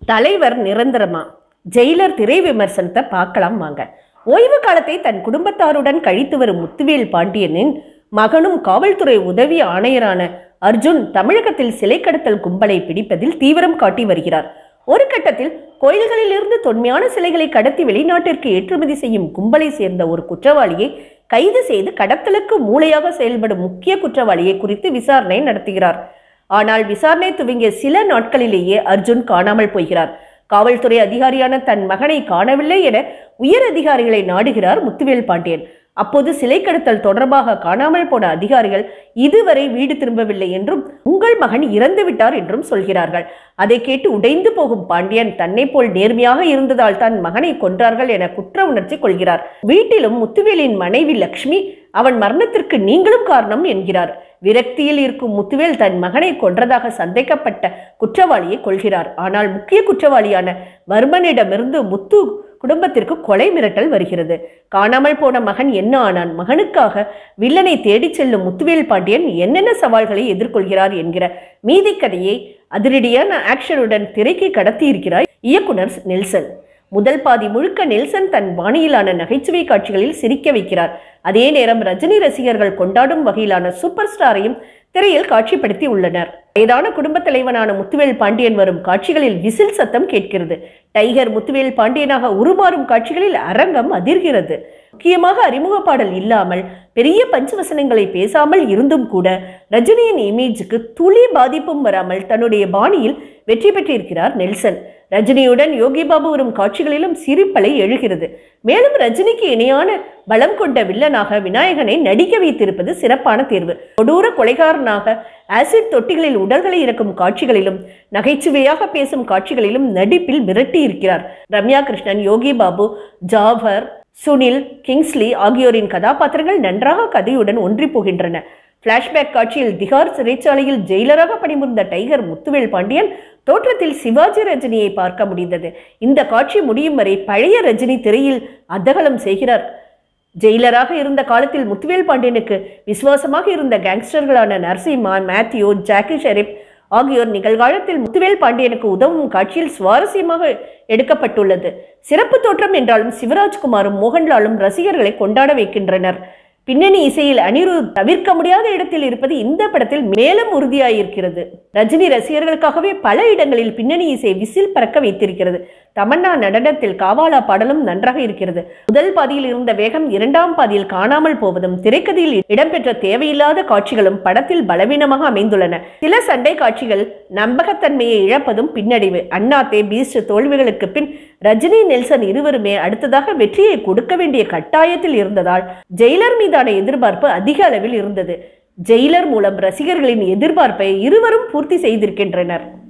தலைவர் நிரந்தரமா ஜெயிலர் திரை விமர்சனத்தை பார்க்கலாம் வாங்க ஓய்வு காலத்தை தன் குடும்பத்தாருடன் கழித்து வரும் முத்துவேல் பாண்டியனின் மகனும் காவல்துறை உதவி ஆணையரான அர்ஜுன் தமிழகத்தில் சிலை கடத்தல் கும்பலை பிடிப்பதில் தீவிரம் காட்டி வருகிறார் ஒரு கட்டத்தில் கோயில்களிலிருந்து தொன்மையான சிலைகளை கடத்தி வெளிநாட்டிற்கு ஏற்றுமதி செய்யும் கும்பலை சேர்ந்த ஒரு குற்றவாளியை கைது செய்து கடத்தலுக்கு மூளையாக செயல்படும் முக்கிய குற்றவாளியை குறித்து விசாரணை நடத்துகிறார் ஆனால் விசாரணை துவங்கிய சில நாட்களிலேயே அர்ஜுன் காணாமல் போகிறார் காவல்துறை அதிகாரியான தன் மகனை காணவில்லை என உயர் அதிகாரிகளை நாடுகிறார் முத்துவேல் பாண்டியன் அப்போது சிலை கடத்தல் தொடர்பாக காணாமல் போன அதிகாரிகள் இதுவரை வீடு திரும்பவில்லை என்றும் உங்கள் மகன் இறந்து விட்டார் என்றும் சொல்கிறார்கள் அதை கேட்டு உடைந்து போகும் பாண்டியன் தன்னை போல் நேர்மையாக இருந்ததால் தன் மகனை கொன்றார்கள் என குற்ற உணர்ச்சி கொள்கிறார் வீட்டிலும் முத்துவேலின் மனைவி லக்ஷ்மி அவன் மரணத்திற்கு நீங்களும் காரணம் என்கிறார் விரக்தியில் இருக்கும் முத்துவேல் தன் மகனை கொன்றதாக சந்தேகப்பட்ட குற்றவாளியை கொள்கிறார் ஆனால் முக்கிய குற்றவாளியான வர்மனிடமிருந்து முத்து குடும்பத்திற்கு கொலை மிரட்டல் வருகிறது காணாமல் போன மகன் என்ன ஆனான் மகனுக்காக வில்லனை தேடிச் செல்லும் முத்துவேல் பாண்டியன் என்னென்ன சவால்களை எதிர்கொள்கிறார் என்கிற மீதி கதையை அதிரடியான ஆக்ஷனுடன் திரைக்கு கடத்தியிருக்கிறார் இயக்குனர் நெல்சன் முதல் பாதி முழுக்க நெல்சன் தன் பாணியிலான நகைச்சுவை காட்சிகளில் சிரிக்க வைக்கிறார் அதே நேரம் ரஜினி ரசிகர்கள் கொண்டாடும் வகையிலான சூப்பர் ஸ்டாரையும் திரையில் காட்சிப்படுத்தி உள்ளனர் வயதான குடும்பத் தலைவனான முத்துவேல் பாண்டியன் வரும் காட்சிகளில் விசில் சத்தம் கேட்கிறது டைகர் முத்துவேல் பாண்டியனாக உருமாறும் காட்சிகளில் அரங்கம் அதிர்கிறது முக்கியமாக அறிமுக பாடல் இல்லாமல் பெரிய பஞ்சவசனங்களை பேசாமல் இருந்தும் கூட ரஜினியின் இமேஜுக்கு துளி பாதிப்பும் வராமல் தன்னுடைய பாணியில் வெற்றி பெற்றிருக்கிறார் நெல்சன் ரஜினியுடன் யோகி பாபு வரும் காட்சிகளிலும் சிரிப்பலை எழுகிறது மேலும் ரஜினிக்கு இணையான பலம் கொண்ட வில்லனாக விநாயகனை நடிக்க வைத்திருப்பது சிறப்பான தேர்வு கொடூர கொலைகாரனாக ஆசிட் தொட்டிகளில் உடல்களை இறக்கும் காட்சிகளிலும் நகைச்சுவையாக பேசும் காட்சிகளிலும் நடிப்பில் மிரட்டி இருக்கிறார் ரம்யா கிருஷ்ணன் யோகி பாபு ஜாஃபர் சுனில் கிங்ஸ்லி ஆகியோரின் கதாபாத்திரங்கள் நன்றாக கதையுடன் ஒன்றி போகின்றன பிளாஷ்பேக் காட்சியில் திகார் சிறைச்சாலையில் ஜெயிலராக பணிபுரிந்த டைகர் முத்துவேல் பாண்டியன் தோற்றத்தில் சிவாஜி ரஜினியை பார்க்க முடிந்தது இந்த காட்சி முடியும் வரை பழைய ரஜினி திரையில் அதகலம் செய்கிறார் ஜெயிலராக இருந்த காலத்தில் முத்துவேல் பாண்டியனுக்கு விசுவாசமாக இருந்த கேங்ஸ்டர்களான நரசிம்மா மேத்யூ ஜாக்கி ஷெரீப் ஆகியோர் நிகழ்காலத்தில் முத்துவேல் பாண்டியனுக்கு உதவும் காட்சியில் சுவாரஸ்யமாக எடுக்கப்பட்டுள்ளது சிறப்பு தோற்றம் என்றாலும் சிவராஜ்குமாரும் மோகன்லாலும் ரசிகர்களை கொண்டாட வைக்கின்றனர் பின்னணி இசையில் அனிருத் தவிர்க்க முடியாத இடத்தில் இருப்பது இந்த படத்தில் மேலும் உறுதியாயிருக்கிறது ரஜினி ரசிகர்களுக்காகவே பல இடங்களில் பின்னணி இசை விசில் பறக்க வைத்திருக்கிறது தமன்னா நடனத்தில் காவாலா பாடலும் நன்றாக இருக்கிறது முதல் பாதியில் இருந்த வேகம் இரண்டாம் பாதியில் காணாமல் போவதும் திரைக்கதையில் இடம்பெற்ற தேவையில்லாத காட்சிகளும் படத்தில் பலவீனமாக அமைந்துள்ளன சில சண்டை காட்சிகள் நம்பகத்தன்மையை இழப்பதும் பின்னடைவு அண்ணாத்தே பீஸ்ட் தோல்விகளுக்கு பின் ரஜினி நெல்சன் இருவருமே அடுத்ததாக வெற்றியை கொடுக்க வேண்டிய கட்டாயத்தில் இருந்ததால் ஜெயிலர் மீதான எதிர்பார்ப்பு அதிக அளவில் இருந்தது ஜெயிலர் மூலம் ரசிகர்களின் எதிர்பார்ப்பை இருவரும் பூர்த்தி செய்திருக்கின்றனர்